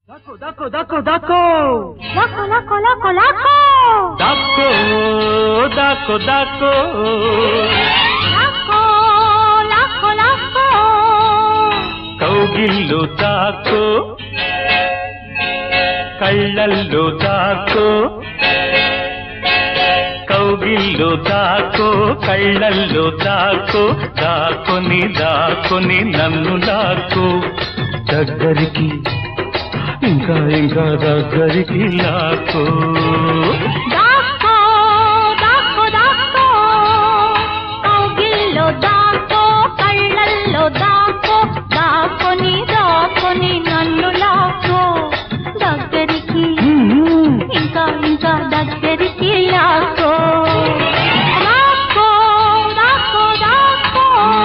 దాక్కో దాక్కో దాక్కో దాక్కో లాకో లాకో లాకో లాకో దాక్కో దాక్కో దాక్కో లాకో లాకో లాకో కౌగిల్లో దాక్కో కళ్ళల్లో దాక్కో కౌగిల్లో దాక్కో కళ్ళల్లో దాక్కో దాక్కుని దాక్కుని నన్ను దాక్కో దగ్గరికి ఇంకా ఇంకా దగ్గరికి లాక్కో దాకో దాకో దాకో కౌగిల్లో దాకో కళ్ళల్లో దాకో దాకొని దాకొని నన్ను లాకో దగ్గరికి ఇంకా ఇంకా దగ్గరికి లాకో లాకో దాకో దాకో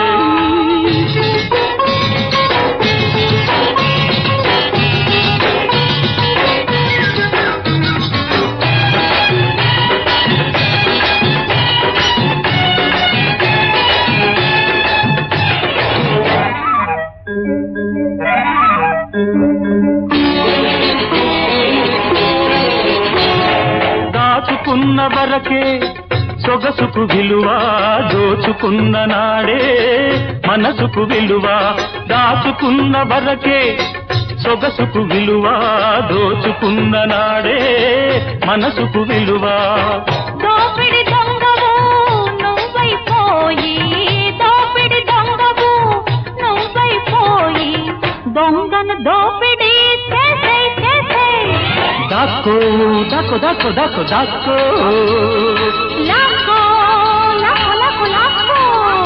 దాచుకున్న వరకే సొగసుకు విలువ దోచుకున్న నాడే మనసుకు విలువ దాచుకున్న వరకే సొగసుకు విలువ దోచుకున్న నాడే మనసుకు విలువ దోపిడి దొంగవు నువ్వైపోయి దోపిడి దొంగవు నువ్వైపోయి దొంగను దోపిడి చేసే చేసే దాక్కో దాక్కో దాక్కో దాక్కో దాక్కో లాక్కో లాక్కో లాక్కో లాక్కో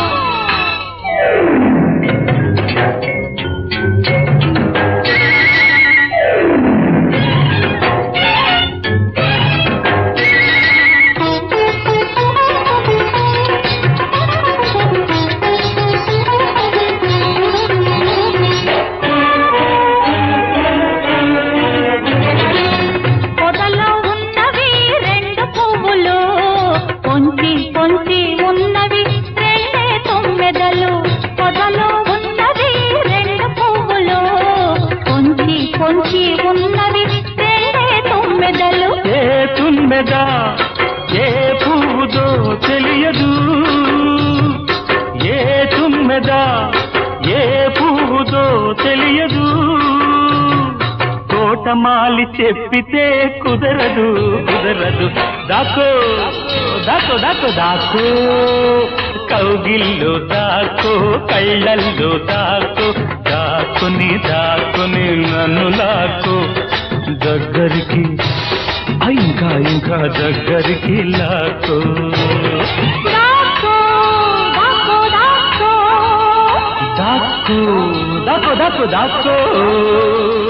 పొదలో ఉన్నవి రెండు పువ్వులు పొంచి పొంచి ఉన్నవి రెండే తొమ్మిదలు పొదలో ఉన్నవి రెండు పువ్వులు పొంచి పొంచి ఉన్నవి రెండే తొమ్మిదలు ఏ తుమ్మెద ఏ పువ్వుదో తెలియదు ఏ తుమ్మెద ఏ పువ్వుదో తెలియదు తోటమాలి చెప్పితే కుదరదు కుదరదు దాకో దాకో దాకో దాకో కౌగిల్లో దాకో కళ్ళల్లో దాకో దాక్కుని దాక్కుని నన్ను లాకో దగ్గరికి ఆ, ఇంకా ఇంకా దగ్గరికి లాకో దాక్కో దాక్కో దాక్కో దాక్కో దాక్కో దాక్కో దాక్కో